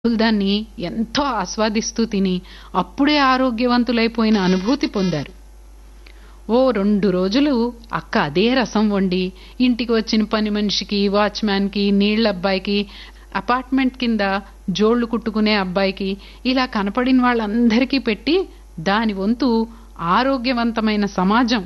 దాన్ని ఎంతో ఆస్వాదిస్తూ తిని అప్పుడే ఆరోగ్యవంతులైపోయిన అనుభూతి పొందారు ఓ రెండు రోజులు అక్క అదే రసం వండి ఇంటికి వచ్చిన పని మనిషికి వాచ్మ్యాన్కి నీళ్ళ అబ్బాయికి అపార్ట్మెంట్ కింద జోళ్లు కుట్టుకునే అబ్బాయికి ఇలా కనపడిన వాళ్ళందరికీ పెట్టి దాని వంతు ఆరోగ్యవంతమైన సమాజం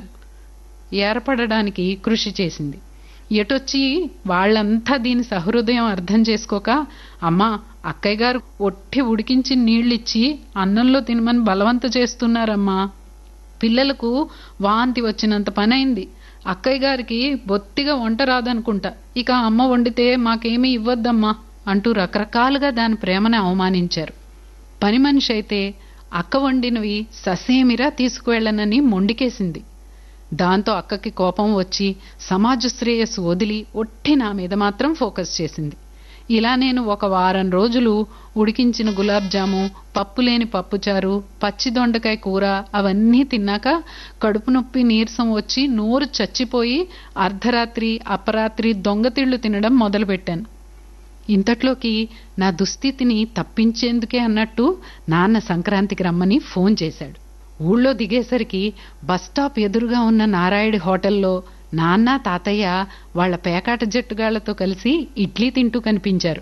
ఏర్పడడానికి కృషి చేసింది ఎటొచ్చి వాళ్ళంతా దీని సహృదయం అర్థం చేసుకోక అమ్మా అక్కయ్య గారు ఒట్టి ఉడికించి నీళ్ళిచ్చి అన్నంలో తినమని బలవంత చేస్తున్నారమ్మా పిల్లలకు వాంతి వచ్చినంత పనైంది అక్కయ్య గారికి బొత్తిగా వంట రాదనుకుంటా ఇక అమ్మ వండితే మాకేమీ ఇవ్వద్దమ్మా అంటూ రకరకాలుగా దాని ప్రేమని అవమానించారు పని మనిషి అయితే అక్క వండినవి ససేమిరా తీసుకువెళ్ళనని మొండికేసింది దాంతో అక్కకి కోపం వచ్చి సమాజ శ్రేయస్సు వదిలి ఒట్టి నా మీద మాత్రం ఫోకస్ చేసింది ఇలా నేను ఒక వారం రోజులు ఉడికించిన గులాబ్ జాము పప్పు లేని పప్పుచారు పచ్చి దొండకాయ కూర అవన్నీ తిన్నాక కడుపు నొప్పి నీరసం వచ్చి నోరు చచ్చిపోయి అర్ధరాత్రి అపరాత్రి దొంగతిళ్లు తినడం మొదలుపెట్టాను ఇంతట్లోకి నా దుస్థితిని తప్పించేందుకే అన్నట్టు నాన్న సంక్రాంతికి రమ్మని ఫోన్ చేశాడు ఊళ్ళో దిగేసరికి బస్టాప్ ఎదురుగా ఉన్న నారాయణ హోటల్లో నాన్న తాతయ్య వాళ్ల పేకాట జట్టుగాళ్లతో కలిసి ఇడ్లీ తింటూ కనిపించారు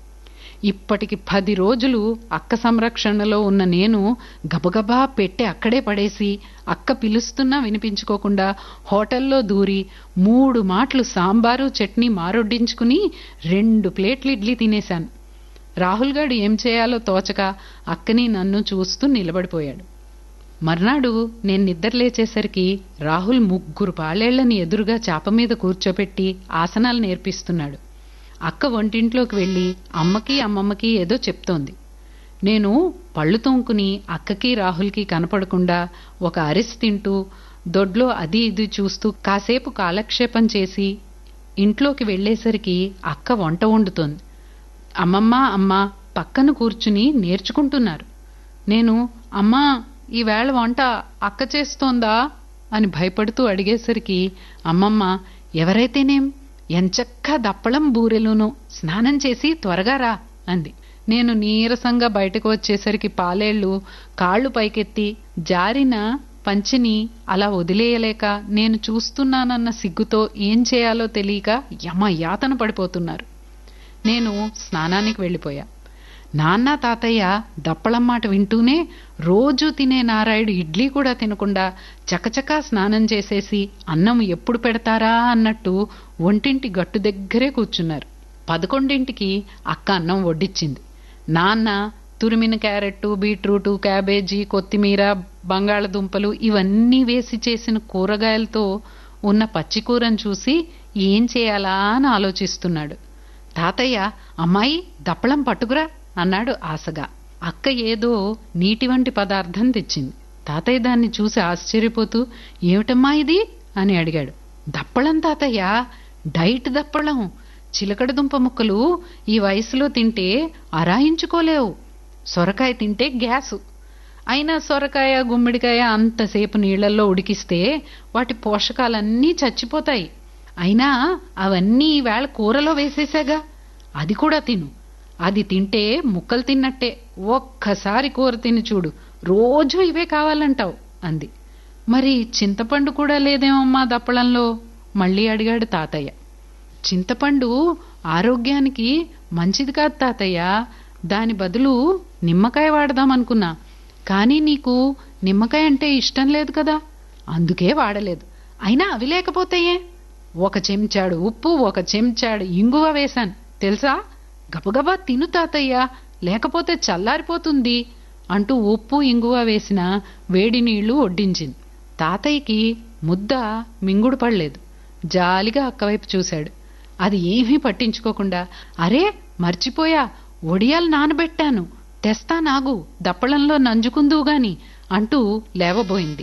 ఇప్పటికి పది రోజులు అక్క సంరక్షణలో ఉన్న నేను గబగబా పెట్టి అక్కడే పడేసి అక్క పిలుస్తున్నా వినిపించుకోకుండా హోటల్లో దూరి మూడు మాటలు సాంబారు చట్నీ మారొడ్డించుకుని రెండు ప్లేట్లు ఇడ్లీ తినేశాను రాహుల్ గారు ఏం చేయాలో తోచక అక్కని నన్ను చూస్తూ నిలబడిపోయాడు మర్నాడు నేను నిద్ర లేచేసరికి రాహుల్ ముగ్గురు పాలేళ్లని ఎదురుగా చాప మీద కూర్చోపెట్టి ఆసనాలు నేర్పిస్తున్నాడు అక్క వంటింట్లోకి వెళ్ళి అమ్మకి అమ్మమ్మకి ఏదో చెప్తోంది నేను పళ్ళు తోముకుని అక్కకి రాహుల్కి కనపడకుండా ఒక అరిసి తింటూ దొడ్లో అది ఇది చూస్తూ కాసేపు కాలక్షేపం చేసి ఇంట్లోకి వెళ్ళేసరికి అక్క వంట వండుతోంది అమ్మమ్మ అమ్మ పక్కన కూర్చుని నేర్చుకుంటున్నారు నేను అమ్మా ఈవేళ వంట అక్క చేస్తోందా అని భయపడుతూ అడిగేసరికి అమ్మమ్మ ఎవరైతేనేం ఎంచక్కా దప్పడం బూరెలును స్నానం చేసి త్వరగా రా అంది నేను నీరసంగా బయటకు వచ్చేసరికి పాలేళ్లు కాళ్ళు పైకెత్తి జారిన పంచిని అలా వదిలేయలేక నేను చూస్తున్నానన్న సిగ్గుతో ఏం చేయాలో తెలియక యమ యాతన పడిపోతున్నారు నేను స్నానానికి వెళ్ళిపోయా నాన్న తాతయ్య దప్పలం మాట వింటూనే రోజు తినే నారాయుడు ఇడ్లీ కూడా తినకుండా చకచకా స్నానం చేసేసి అన్నం ఎప్పుడు పెడతారా అన్నట్టు ఒంటింటి గట్టు దగ్గరే కూర్చున్నారు పదకొండింటికి అక్క అన్నం వడ్డిచ్చింది నాన్న తురిమిన క్యారెట్ బీట్రూటు క్యాబేజీ కొత్తిమీర బంగాళదుంపలు ఇవన్నీ వేసి చేసిన కూరగాయలతో ఉన్న పచ్చికూరను చూసి ఏం చేయాలా అని ఆలోచిస్తున్నాడు తాతయ్య అమ్మాయి దప్పలం పట్టుకురా అన్నాడు ఆశగా అక్క ఏదో నీటి వంటి పదార్థం తెచ్చింది తాతయ్య దాన్ని చూసి ఆశ్చర్యపోతూ ఏమిటమ్మా ఇది అని అడిగాడు దప్పలం తాతయ్య డైట్ దప్పలం చిలకడ దుంప ముక్కలు ఈ వయసులో తింటే అరాయించుకోలేవు సొరకాయ తింటే గ్యాసు అయినా సొరకాయ గుమ్మిడికాయ అంతసేపు నీళ్లలో ఉడికిస్తే వాటి పోషకాలన్నీ చచ్చిపోతాయి అయినా అవన్నీ ఈవేళ కూరలో వేసేసాగా అది కూడా తిను అది తింటే ముక్కలు తిన్నట్టే ఒక్కసారి కూర తిని చూడు రోజు ఇవే కావాలంటావు అంది మరి చింతపండు కూడా లేదేమమ్మా దప్పలంలో మళ్ళీ అడిగాడు తాతయ్య చింతపండు ఆరోగ్యానికి మంచిది కాదు తాతయ్య దాని బదులు నిమ్మకాయ వాడదామనుకున్నా కానీ నీకు నిమ్మకాయ అంటే ఇష్టం లేదు కదా అందుకే వాడలేదు అయినా అవి లేకపోతాయే ఒక చెంచాడు ఉప్పు ఒక చెంచాడు ఇంగువ వేశాను తెలుసా గబగబా తిను తాతయ్య లేకపోతే చల్లారిపోతుంది అంటూ ఉప్పు ఇంగువ వేసిన వేడి నీళ్లు వడ్డించింది తాతయ్యకి ముద్ద మింగుడు పడలేదు జాలిగా అక్కవైపు చూశాడు అది ఏమీ పట్టించుకోకుండా అరే మర్చిపోయా ఒడియాలు నానబెట్టాను తెస్తా నాగు దప్పళంలో నంజుకుందువు గాని అంటూ లేవబోయింది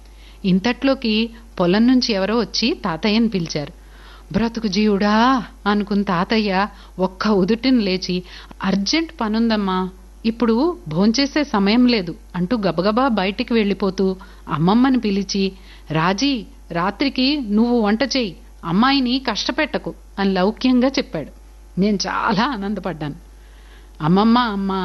ఇంతట్లోకి పొలం నుంచి ఎవరో వచ్చి తాతయ్యని పిలిచారు బ్రతుకు జీవుడా అనుకున్న తాతయ్య ఒక్క ఉదుటిని లేచి అర్జెంట్ పనుందమ్మా ఇప్పుడు భోంచేసే సమయం లేదు అంటూ గబగబా బయటికి వెళ్ళిపోతూ అమ్మమ్మని పిలిచి రాజీ రాత్రికి నువ్వు వంట చేయి అమ్మాయిని కష్టపెట్టకు అని లౌక్యంగా చెప్పాడు నేను చాలా ఆనందపడ్డాను అమ్మమ్మ అమ్మ